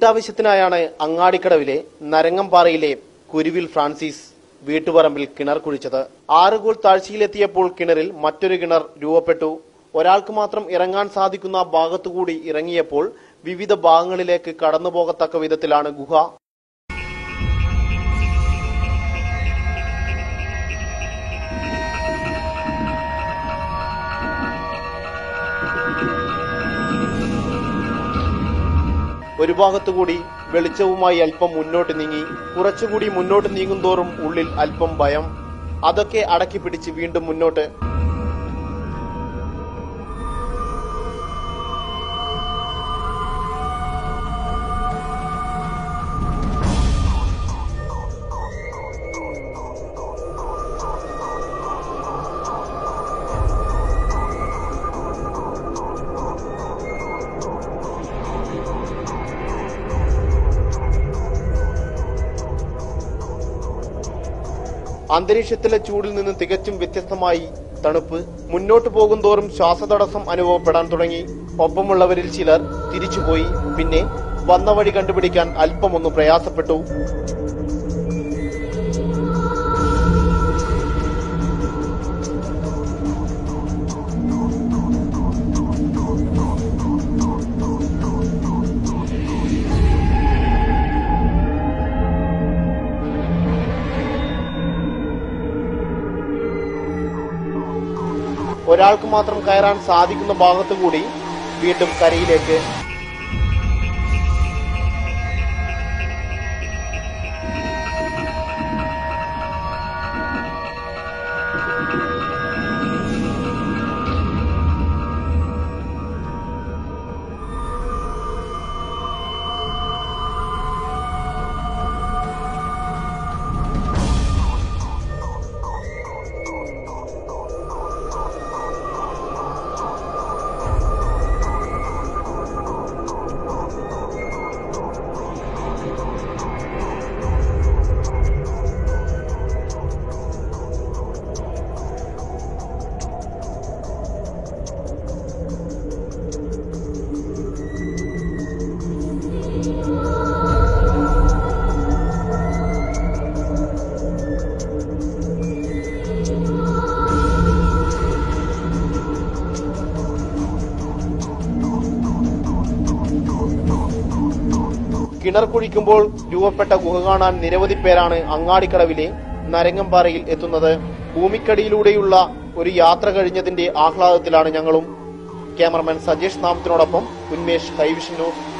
വീട്ടാവശ്യത്തിനായാണ് അങ്ങാടിക്കടവിലെ നരങ്ങംപാറയിലെ കുരുവിൽ Francis വീട്ടുപറമ്പിൽ കിണർ കുഴിച്ചത് ആറുകോൾ താഴ്ചയിലെത്തിയപ്പോൾ കിണറിൽ മറ്റൊരു കിണർ രൂപപ്പെട്ടു ഒരാൾക്ക് മാത്രം ഇറങ്ങാൻ സാധിക്കുന്ന ഭാഗത്തുകൂടി ഇറങ്ങിയപ്പോൾ വിവിധ ഭാഗങ്ങളിലേക്ക് കടന്നുപോകത്തക്ക വിധത്തിലാണ് ഗുഹ ഒരു ഭാഗത്തുകൂടി വെളിച്ചവുമായി അല്പം മുന്നോട്ട് നീങ്ങി കുറച്ചുകൂടി മുന്നോട്ട് നീങ്ങുന്തോറും ഉള്ളിൽ അല്പം ഭയം അതൊക്കെ അടക്കി പിടിച്ച് വീണ്ടും മുന്നോട്ട് അന്തരീക്ഷത്തിലെ ചൂടിൽ നിന്ന് തികച്ചും വ്യത്യസ്തമായി തണുപ്പ് മുന്നോട്ട് പോകുന്തോറും ശ്വാസതടസ്സം അനുഭവപ്പെടാൻ തുടങ്ങി ഒപ്പമുള്ളവരിൽ ചിലർ തിരിച്ചുപോയി പിന്നെ വന്ന വഴി കണ്ടുപിടിക്കാൻ അല്പമൊന്ന് പ്രയാസപ്പെട്ടു ഒരാൾക്ക് മാത്രം കയറാൻ സാധിക്കുന്ന ഭാഗത്തുകൂടി വീണ്ടും കരയിലേക്ക് കിണർ കുഴിക്കുമ്പോൾ രൂപപ്പെട്ട ഗുഹ കാണാൻ നിരവധി പേരാണ് അങ്ങാടിക്കടവിലെ നരങ്ങംപാറയിൽ എത്തുന്നത് ഭൂമിക്കടിയിലൂടെയുള്ള ഒരു യാത്ര കഴിഞ്ഞതിന്റെ ആഹ്ലാദത്തിലാണ് ഞങ്ങളും ക്യാമറമാൻ സജേഷ് നാമത്തിനോടൊപ്പം ഉന്മേഷ് കൈവിഷൻ ന്യൂസ്